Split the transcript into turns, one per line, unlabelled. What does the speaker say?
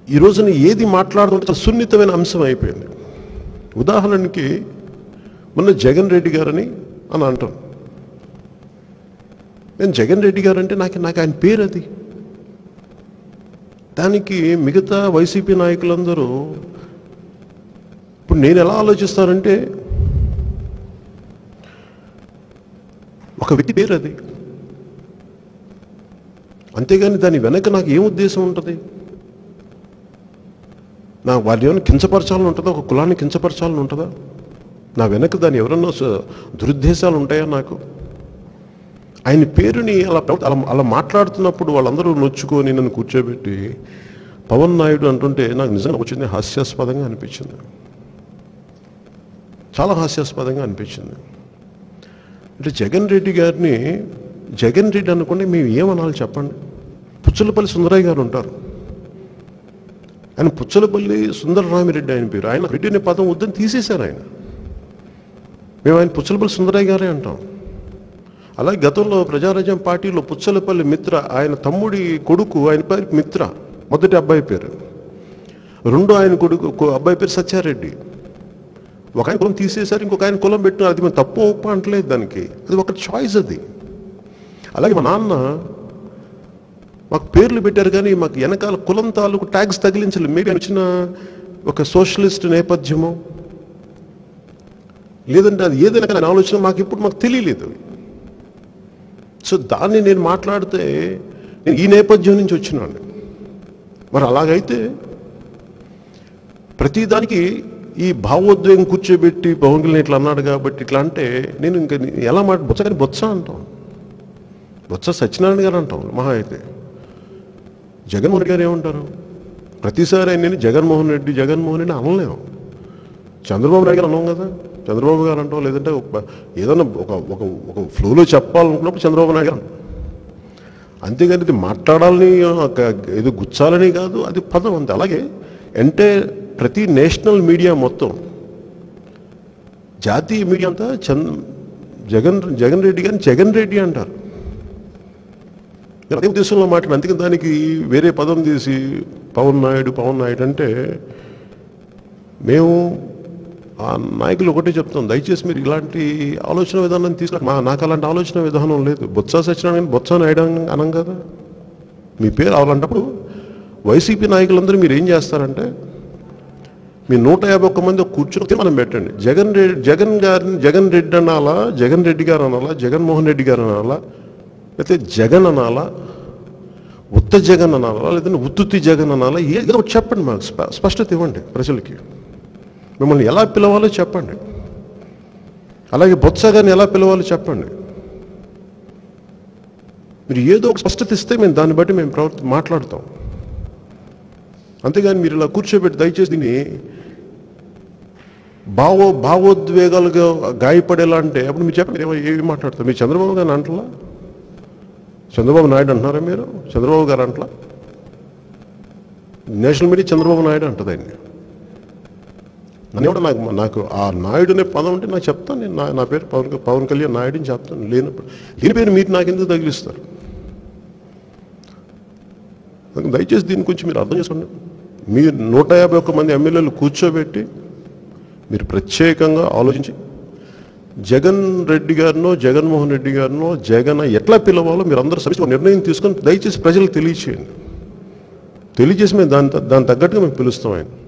ఈ రోజున ఏది మాట్లాడుతుంటే చాలా సున్నితమైన అంశం అయిపోయింది ఉదాహరణకి మొన్న జగన్ రెడ్డి గారని అని అంటాం నేను జగన్ రెడ్డి గారు అంటే నాకు నాకు ఆయన పేరు అది దానికి మిగతా వైసీపీ నాయకులందరూ ఇప్పుడు నేను ఎలా ఆలోచిస్తానంటే ఒక వ్యక్తి పేరు అది అంతేగాని దాని వెనక నాకు ఏం ఉద్దేశం ఉంటుంది నా వారిని ఏమైనా కించపరచాలని ఉంటుందా ఒక కులాన్ని కించపరచాలని ఉంటుందా నా వెనక దాని ఎవరన్నా స- దురుద్దేశాలు ఉంటాయా నాకు ఆయన పేరుని అలా ప్రవ- అలా అలా మాట్లాడుతున్నప్పుడు వాళ్ళందరూ నొచ్చుకొని నన్ను కూర్చోబెట్టి పవన్ నాయుడు అంటుంటే నాకు నిజంగా వచ్చింది హాస్యాస్పదంగా అనిపించింది చాలా హాస్యాస్పదంగా అనిపించింది అంటే జగన్ రెడ్డి గారిని జగన్ రెడ్డి అనుకుంటే మేము ఏమనాలి చెప్పండి పుచ్చలపల్లి సుందరయ్య గారు ఉంటారు ఆయన పుచ్చలపల్లి సుందరరామిరెడ్డి ఆయన పేరు ఆయన రెడ్డి అనే పదం వద్దని తీసేశారు ఆయన మేము ఆయన పుచ్చలపల్లి సుందరయ్య గారే అంటాం అలాగే గతంలో ప్రజారాజ్యం పార్టీలో పుచ్చలపల్లి మిత్ర ఆయన తమ్ముడి కొడుకు ఆయన పేరు మిత్ర మొదటి అబ్బాయి పేరు రెండో ఆయన కొడుకు కొ- అబ్బాయి పేరు సత్యారెడ్డి ఒక ఆయన కులం తీసేశారు ఇంకొక ఆయన కులం పెట్టినారు అది మేము తప్పు ఒప్పు అంటలేదు దానికి అది ఒక చాయిస్ అది అలాగే మా నాన్న మాకు పేర్లు పెట్టారు కానీ మాకు వెనకాల కులం తాలూకు ట్యాగ్స్ తగిలించలేదు మేబీ ఆయన వచ్చిన ఒక సోషలిస్ట్ నేపథ్యము లేదంటే అది ఏదైనా కానీ ఆలోచన మాకు ఇప్పుడు మాకు తెలియలేదు సో దాన్ని నేను మాట్లాడితే నేను ఈ నేపథ్యం నుంచి వచ్చినాను మరి అలాగైతే ప్రతిదానికి ఈ భావోద్వేగం కూర్చోబెట్టి పవన్ కళ్యాణ్ ఇట్లా అన్నాడు కాబట్టి ఇట్లా అంటే నేను ఇంకా ఎలా మాట బొత్స కానీ బొత్స అంటాం బొత్స సత్యనారాయణ గారు అంటాం మహా అయితే జగన్మోహన్ రెడ్డి గారు ఏమంటారు ప్రతిసారి ఆయన నేను జగన్మోహన్ రెడ్డి జగన్మోహన్ రెడ్డి అనలేము చంద్రబాబు నాయుడు గారు అన్నాం కదా చంద్రబాబు గారు అంటాం లేదంటే ఒక ఏదైనా ఒక ఒక ఒక ఫ్లోలో చెప్పాలనుకున్నప్పుడు చంద్రబాబు నాయుడు గారు అంటాం. అంతేగాని ఇది మాట్లాడాలని ఒక ఏదో గుచ్చాలని కాదు అది పదం అంతే అలాగే అంటే ప్రతి నేషనల్ మీడియా మొత్తం జాతీయ మీడియా అంతా చంద్ జగన్ జగన్ రెడ్డి గారిని జగన్ రెడ్డి అంటారు నేను అదే ఉద్దేశంలో మాట్లాడు అందుకని దానికి వేరే పదం తీసి పవన్ నాయుడు పవన్ నాయుడు అంటే మేము ఆ నాయకులు ఒకటే చెప్తాం దయచేసి మీరు ఇలాంటి ఆలోచన విధానం తీసుకురా మా నాకు అలాంటి ఆలోచన విధానం లేదు బొత్స సత్యనారాయణ బొత్స నాయుడు అన- అనం కదా మీ పేరు అలాంటప్పుడు వైసీపీ నాయకులందరూ మీరు ఏం చేస్తారంటే మీ నూట యాభై ఒక్క మంది కూర్చొని మనం పెట్టండి జగన్ రెడ్డి జగన్ గారిని జగన్ రెడ్డి అనాలా జగన్ రెడ్డి గారు అనాలా జగన్మోహన్ రెడ్డి గారు అనాలా లేకపోతే జగన్ అనాలా ఉత్త జగన్ అనాలా లేదంటే ఉత్తుత్తి జగన్ అనాలా ఏదో ఒకటి చెప్పండి మాకు స్ప- స్పష్టత ఇవ్వండి ప్రజలకి మిమ్మల్ని ఎలా పిలవాలో చెప్పండి అలాగే బొత్స గారిని ఎలా పిలవాలో చెప్పండి మీరు ఏదో ఒక స్పష్టత ఇస్తే మేము దాన్ని బట్టి మేము ప్రవర్తి మాట్లాడతాం అంతేగాని మీరు ఇలా కూర్చోబెట్టి దయచేసి దీన్ని భావో భావోద్వేగాలుగా గాయపడేలా అంటే అప్పుడు మీరు చెప్పండి ఏమో ఏమి మాట్లాడతారు మీరు చంద్రబాబు గారిని అంటలా చంద్రబాబు నాయుడు అంటున్నారా మీరు చంద్రబాబు గారు అంటలా నేషనల్ మీడియా చంద్రబాబు నాయుడు అంటది ఆయన్ని నన్ను కూడా నాకు నాకు ఆ నాయుడు అనే పదం అంటే నాకు చెప్తాను నేను నా నా పేరు పవన్ పవన్ కళ్యాణ్ నాయుడు అని చెప్తాను లేనప్పుడు లేని పేరు మీరు నాకు ఎందుకు తగిలిస్తారు అందుకని దయచేసి దీన్ని కొంచెం మీరు అర్థం చేసుకోండి మీరు నూట యాభై ఒక్క మంది ఎమ్మెల్యేలు కూర్చోబెట్టి మీరు ప్రత్యేకంగా ఆలోచించి జగన్ రెడ్డి గారినో జగన్మోహన్ రెడ్డి గారినో జగన్ ఎట్లా పిలవాలో మీరు అందరూ సమిష్టి ఒక నిర్ణయం తీసుకొని దయచేసి ప్రజలకు తెలియచేయండి తెలియజేసి మేము దాని దాని తగ్గట్టుగా మేము పిలుస్తాం ఆయన